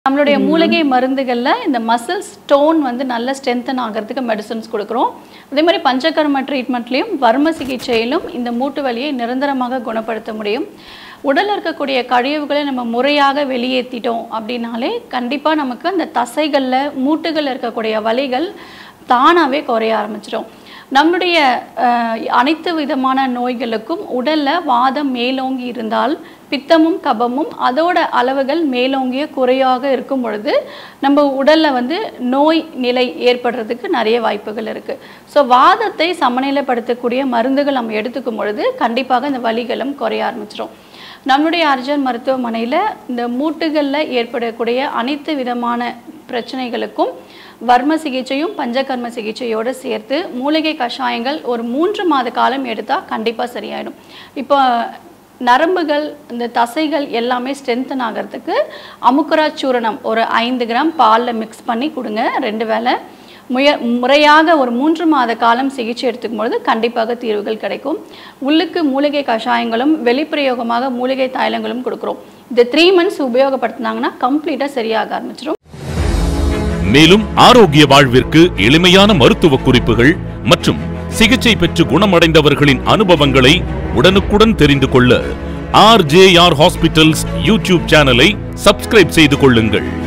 நம்மளுடைய மூலிகை மருந்துகள்ல இந்த மசில் ஸ்டோன் வந்து நல்ல ஸ்ட்ரென்தன் ஆகிறதுக்கு மெடிசன்ஸ் கொடுக்குறோம் அதே மாதிரி பஞ்சகர்ம ட்ரீட்மெண்ட்லேயும் வர்ம சிகிச்சையிலும் இந்த மூட்டு வலியை நிரந்தரமாக குணப்படுத்த முடியும் உடல்ல இருக்கக்கூடிய கழிவுகளை நம்ம முறையாக வெளியேற்றிட்டோம் அப்படின்னாலே கண்டிப்பா நமக்கு அந்த தசைகள்ல மூட்டுகள்ல இருக்கக்கூடிய வலிகள் தானாவே குறைய ஆரம்பிச்சிடும் நம்முடைய அஹ், அனைத்து விதமான நோய்களுக்கும் உடல்ல வாதம் மேலோங்கி இருந்தால் பித்தமும் கபமும் அதோட அளவுகள் மேலோங்கிய குறையாக இருக்கும் பொழுது நம்ம உடல்ல வந்து நோய் நிலை ஏற்படுறதுக்கு நிறைய வாய்ப்புகள் இருக்கு ஸோ வாதத்தை சமநிலைப்படுத்தக்கூடிய மருந்துகள் நம்ம எடுத்துக்கும் பொழுது கண்டிப்பாக இந்த வலிகளும் குறைய ஆரம்பிச்சிடும் நம்முடைய அர்ஜன் மருத்துவமனையில் இந்த மூட்டுகளில் ஏற்படக்கூடிய அனைத்து விதமான பிரச்சனைகளுக்கும் வர்ம சிகிச்சையும் பஞ்சகர்ம சிகிச்சையோடு சேர்த்து மூலிகை கஷாயங்கள் ஒரு மூன்று மாத காலம் எடுத்தால் கண்டிப்பாக சரியாயிடும் இப்போ நரம்புகள் இந்த தசைகள் எல்லாமே ஸ்ட்ரென்தன் ஆகிறதுக்கு அமுக்குரா சூரணம் ஒரு ஐந்து கிராம் பாலில் மிக்ஸ் பண்ணி கொடுங்க ரெண்டு வேளை முய முறையாக ஒரு மூன்று மாத காலம் சிகிச்சை எடுத்துக்கும் பொழுது கண்டிப்பாக தீர்வுகள் கிடைக்கும் உள்ளுக்கு மூலிகை கஷாயங்களும் வெளிப்பிரயோகமாக மூலிகை தைலங்களும் கொடுக்குறோம் இந்த த்ரீ மந்த்ஸ் உபயோகப்படுத்தினாங்கன்னா கம்ப்ளீட்டாக சரியாக ஆரம்பிச்சிடும் மேலும் ஆரோக்கிய வாழ்விற்கு எளிமையான மருத்துவ குறிப்புகள் மற்றும் சிகிச்சை பெற்று குணமடைந்தவர்களின் அனுபவங்களை உடனுக்குடன் தெரிந்து கொள்ள ஆர்ஜேஆர் ஹாஸ்பிட்டல்ஸ் யூடியூப் சேனலை சப்ஸ்கிரைப் செய்து கொள்ளுங்கள்